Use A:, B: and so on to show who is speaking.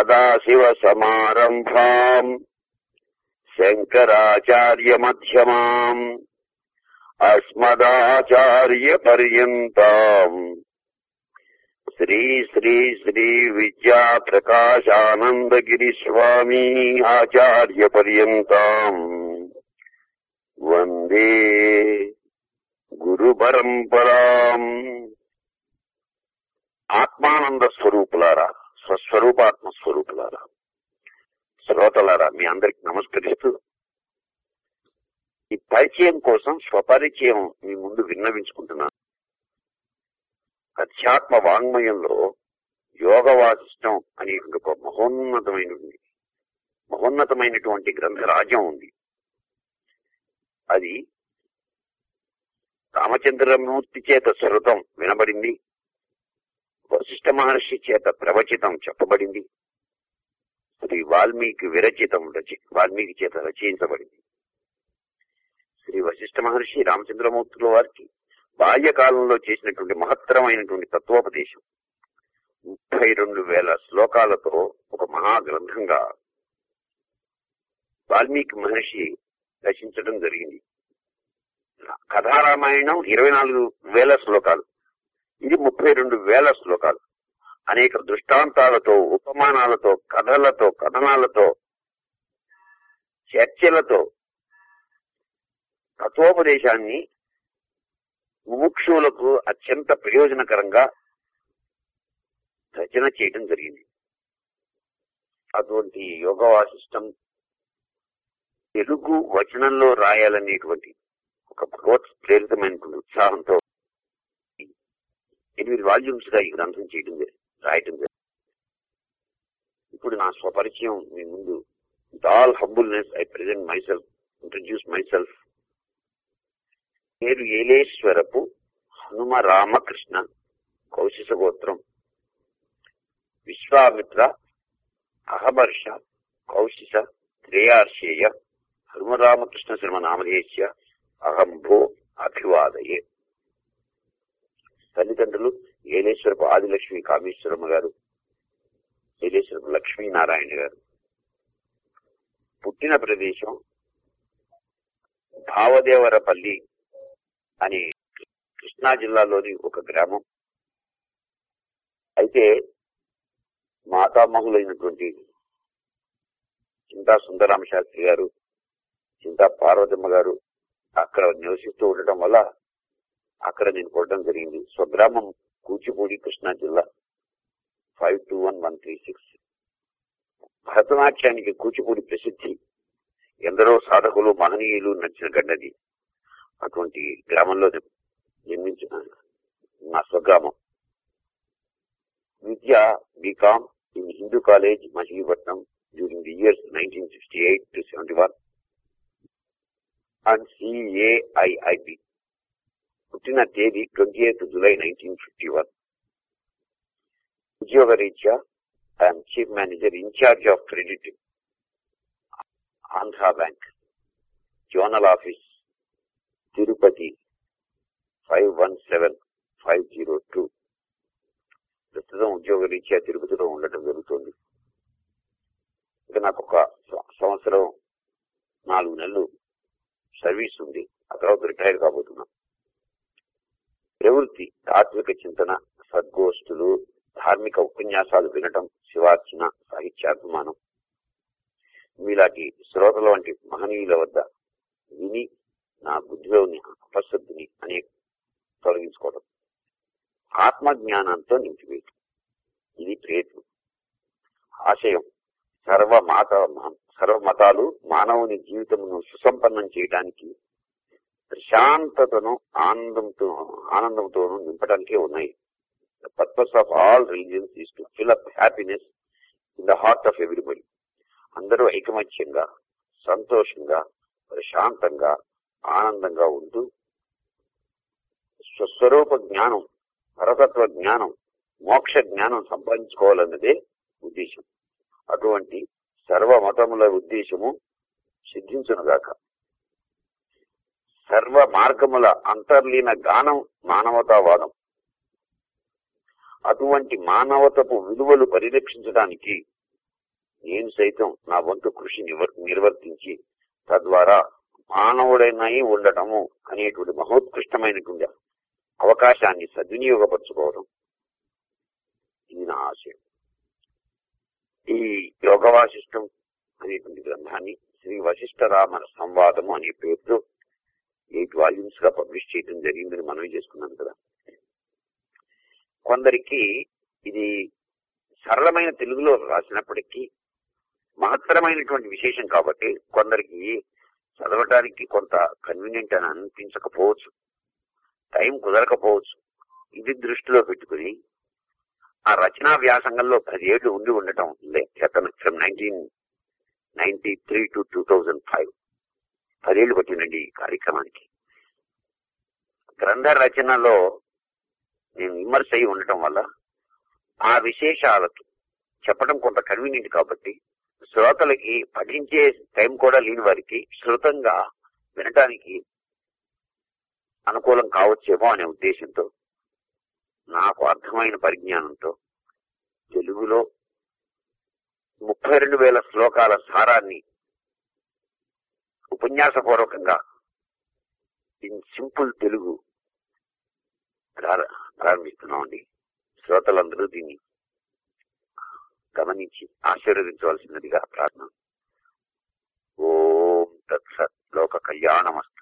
A: సదాశివసమారంభాम् శంకరాచార్యమధ్యమాम् అస్మదాచార్యపర్యంతాम् శ్రీ శ్రీ శ్రీ విద్యా ప్రకాశానందగిరి స్వామి ఆచార్య పర్యంతాం వందే గురు పరంపరాం ఆత్మానంద స్వరూపులారా స్వస్వరూపాత్మ స్వరూపులారా శ్రోతలారా మీ అందరికి నమస్కరిస్తూ ఈ పరిచయం కోసం స్వపరిచయం మీ ముందు విన్నవించుకుంటున్నాను అధ్యాత్మ వాంగ్మయంలో యోగ వాసిష్టం అనే ఒక మహోన్నతమైనటువంటి మహోన్నతమైనటువంటి గ్రంథరాజ్యం ఉంది అది రామచంద్రమూర్తి చేత శృతం వినబడింది వశిష్ఠ మహర్షి చేత ప్రవచితం చెప్పబడింది శ్రీ వాల్మీకి విరచితం రచి వాల్మీకి చేత రచయించబడింది శ్రీ వశిష్ఠ మహర్షి రామచంద్రమూర్తుల వారికి బాల్యకాలంలో చేసినటువంటి మహత్తరమైనటువంటి తత్వోపదేశం ముప్పై రెండు వేల శ్లోకాలతో ఒక మహాగ్రంథంగా వాల్మీకి మహర్షి రచించడం జరిగింది కథారామాయణం ఇరవై నాలుగు వేల శ్లోకాలు ఇది ముప్పై రెండు వేల శ్లోకాలు అనేక దృష్టాంతాలతో ఉపమానాలతో కథలతో కథనాలతో చర్చలతో తత్వోపదేశాన్ని ముముక్షువులకు అత్యంత ప్రయోజనకరంగా రచన చేయడం జరిగింది అటువంటి యోగ వాసిష్టం తెలుగు వచనంలో రాయాలనేటువంటి ఒక భగవత్ ప్రేరితమైనటువంటి ఉత్సాహంతో ఎనిమిది వాల్యూమ్స్ గా ఈ గ్రంథం చేయడం జరిగింది రాయటం జరిగింది ఇప్పుడు నా స్వపరిచయం మీ ముందు with all humbleness I present myself introduce myself పేరు ఏలేశ్వరపు హనుమ రామకృష్ణ కౌశిక గోత్రం విశ్వామిత్ర అహమర్ష కౌశిక త్రేయార్షేయ హనుమరామకృష్ణ శర్మ నామధేస్య అహంభో అభివాదయే తల్లిదండ్రులు ఏలేశ్వరపు ఆదిలక్ష్మి కామేశ్వరమ్మ గారు ఏలేశ్వరపు లక్ష్మీనారాయణ గారు పుట్టిన ప్రదేశం భావదేవరపల్లి అని కృష్ణా జిల్లాలోని ఒక గ్రామం అయితే మాతామహులైనటువంటి చింతా సుందరామ శాస్త్రి గారు చింతా పార్వతమ్మ గారు అక్కడ నివసిస్తూ ఉండటం వల్ల అక్కడ నేను కొట్టడం జరిగింది స్వగ్రామం కూచిపూడి కృష్ణా జిల్లా five two one one three six భరతనాట్యానికి కూచిపూడి ప్రసిద్ధి ఎందరో సాధకులు మహనీయులు నచ్చిన గడ్డది అటువంటి గ్రామంలో జన్మించిన నా స్వగ్రామం విద్య B Com in Hindu college Machilipatnam during the years nineteen sixty eight to seventy one and CAIIB పుట్టిన తేదీ twenty eighth July nineteen fifty one ఉద్యోగ రీత్యా I'm chief manager incharge of credit Andhra bank zonal office Tirupati five one seven five zero two ప్రస్తుతం ఉద్యోగ రీత్యా తిరుపతిలో ఉండటం జరుగుతుంది ఇక నాకు ఒక సంవత్సరం నాలుగు నెలలు సర్వీస్ ఉంది ఆ తర్వాత రిటైర్ కాబోతున్నా ప్రవృత్తి తాత్విక చింతన సద్గోష్ఠులు ధార్మిక ఉపన్యాసాలు వినటం శివార్చన సాహిత్యాభిమానం మీలాంటి శ్రోతల వంటి మహనీయుల వద్ద విని నా బుద్ధిలోని అపశుద్ధిని అనే తొలగించుకోవడం ఆత్మజ్ఞానంతో నింపివేయటం ఇది ప్రయత్నం ఆశయం సర్వ మాత సర్వమతాలు మానవుని జీవితమును సుసంపన్నం చేయడానికి ప్రశాంతతను ఆనందంతో ఆనందంతోనూ నింపడానికే ఉన్నాయి the purpose of all religions is to fill up happiness in the heart of everybody అందరూ ఐకమత్యంగా సంతోషంగా ప్రశాంతంగా ఆనందంగా ఉంటూ స్వస్వరూప జ్ఞానం పరతత్వ జ్ఞానం మోక్ష జ్ఞానం సంపాదించుకోవాలన్నదే ఉద్దేశం అటువంటి సర్వ మతముల ఉద్దేశము సిద్ధించునుగాక సర్వ మార్గముల అంతర్లీన గానం మానవతావాదం అటువంటి మానవతపు విలువలు పరిరక్షించడానికి నేను సైతం నా వంతు కృషి నివర్- నిర్వర్తించి తద్వారా మానవుడైనై ఉండటము అనేటువంటి మహోత్కృష్టమైనటువంటి అవకాశాన్ని సద్వినియోగపరచుకోవడం ఇది నా ఆశయం ఈ యోగ వాసిష్టం అనేటువంటి గ్రంథాన్ని శ్రీ వశిష్ఠ రామ సంవాదము అనే పేరుతో ఎయిట్ వాల్యూమ్స్ గా పబ్లిష్ చేయడం జరిగిందని మనవి చేసుకున్నాను కదా కొందరికి ఇది సరళమైన తెలుగులో రాసినప్పటికీ మహత్తరమైనటువంటి విశేషం కాబట్టి కొందరికి చదవటానికి కొంత కన్వీనియంట్ అని అనిపించకపోవచ్చు టైం కుదరకపోవచ్చు ఇది దృష్టిలో పెట్టుకుని ఆ రచనా వ్యాసంగంలో పదేళ్లు ఉండి ఉండటం from nineteen ninety three to two thousand five పదేళ్లు పట్టినండి ఈ కార్యక్రమానికి గ్రంథ రచనలో నేను విమర్శ అయి ఉండటం వల్ల ఆ విశేషాలకు చెప్పడం కొంత కన్వీనియంట్ కాబట్టి శ్రోతలకి పఠించే టైం కూడా లేని వారికి శృతంగా వినటానికి అనుకూలం కావచ్చేమో అనే ఉద్దేశంతో నాకు అర్థమైన పరిజ్ఞానంతో తెలుగులో ముప్పై రెండు వేల శ్లోకాల సారాన్ని ఉపన్యాసపూర్వకంగా ఇన్ సింపుల్ తెలుగు ప్రార- ప్రారంభిస్తున్నామండి శ్రోతలందరూ దీన్ని గమనించి ఆశీర్వదించవలసినదిగా ప్రార్థన ఓం తత్సత్ లోక కళ్యాణమస్తు